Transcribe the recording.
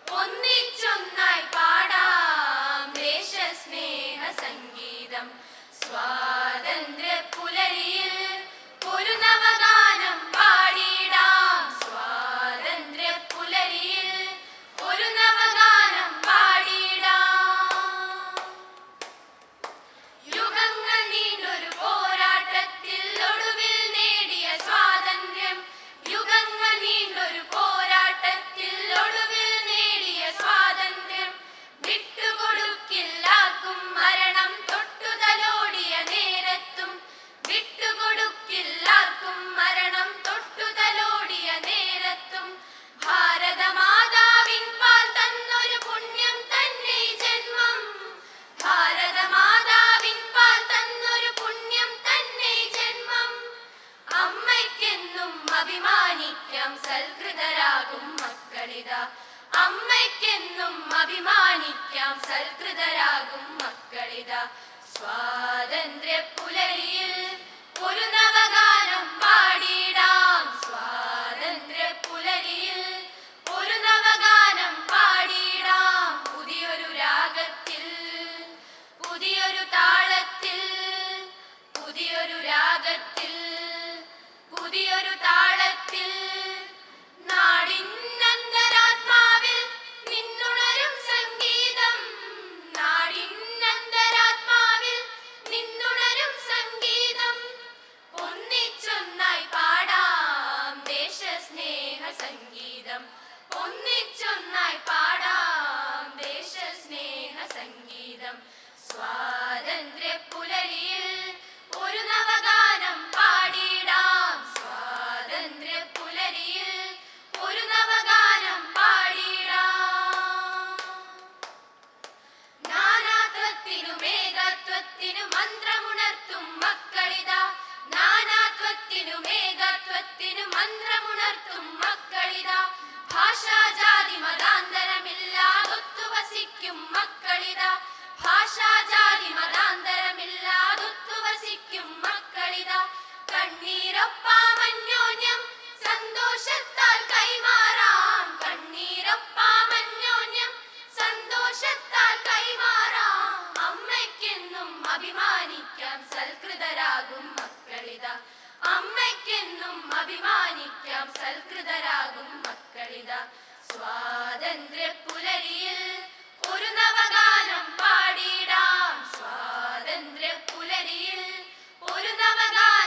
ഒന്നിച്ചൊന്നായി പാടാം ദേശസ്നേഹ സംഗീതം സ്വാതന്ത്ര്യ പുലരിയിൽ ഒരു നവഗാനം പാടിടാം സ്വാതന്ത്ര്യ പുലരിയിൽ ഒരു നവഗാനം പാടിടാം യുഗങ്ങൾ നീണ്ടൊരു പോരാട്ടത്തിൽ ഒടുവിൽ നേടിയ സ്വാതന്ത്ര്യം യുഗങ്ങൾ നീണ്ടൊരു പോരാട്ടത്തിൽ ഒടുവിൽ നേടിയ സ്വാതന്ത്ര്യം വിട്ടുകൊടുക്കില്ലാർക്കും മരണം തൊട്ടുതലോടിയ നേരത്തും വിട്ടുകൊടുക്കില്ലാർക്കും മരണം തൊട്ടുതലോടിയ നേരത്തും ഭാരതമാതാവിൻ പാൽ തന്നൊരു പുണ്യം തന്നെ ഈ ജന്മം ഭാരതമാതാവിൻ പാൽ തന്നൊരു പുണ്യം തന്നെ ഈ ജന്മം അമ്മയ്ക്കെന്നും അഭിമാനിക്കാം സൽകൃതരാകും മക്കളിതാ അമ്മയ്ക്കെന്നും അഭിമാനിക്കാം സൽകൃതരാകും മക്കളിതാ സ്വാതന്ത്ര്യ പുലരിയിൽ ഒരു നവഗാനം പാടിടാം സ്വാതന്ത്ര്യ പുലരിയിൽ ഒരു നവഗാനം പാടിടാം പുതിയൊരു രാഗത്തിൽ പുതിയൊരു താളത്തിൽ പുതിയൊരു രാഗത്തിൽ പുതിയൊരു താളത്തിൽ നാടിന്നന്തരാത്മാവിൽ നിന്നുണരും സംഗീതം നാടിന്നന്തരാത്മാവിൽ നിന്നുണരും സംഗീതം ഒന്നിച്ചൊന്നായി പാടാം ദേശസ്നേഹ സംഗീതം ഒന്നിച്ചൊന്നായി പാടാം ദേശസ്നേഹ സംഗീതം സ്വാതന്ത്ര്യ പുലരിയിൽ ഒരു നവഗാനം പാടിടാം സ്വാതന്ത്ര്യ പുലരിയിൽ ഒരു നവഗാനം പാടിടാം നാനാത്വത്തിനും ഏകത്വത്തിനും മന്ത്രമുണർത്തും മക്കളിതാ നാനാത്വത്തിനും ഏകത്വത്തിനും മന്ത്രമുണർത്തും മക്കളിതാ ഭാഷാജാതി മതാന്തരമില്ലാതൊത്തു വസിക്കും മക്കളിതാ ഭാഷാജാതി മതാന്തരമില്ലാതൊത്തു വസിക്കും മക്കളിതാ കണ്ണീരൊപ്പാമന്യോന്യം സന്തോഷത്താൽ കൈമാറാം കണ്ണീരൊപ്പാമന്യോന്യം സന്തോഷത്താൽ കൈമാറാം അമ്മയ്ക്കെന്നും അഭിമാനിക്കാം സൽകൃതരാകും മക്കളിതാ അമ്മയ്ക്കെന്നും അഭിമാനിക്കാം സൽകൃതരാകും മക്കളിതാ സ്വാതന്ത്ര്യ പുലരിയിൽ ഒരു നവഗാനം പാടിടാം സ്വാതന്ത്ര്യ പുലരിയിൽ ഒരു നവഗാനം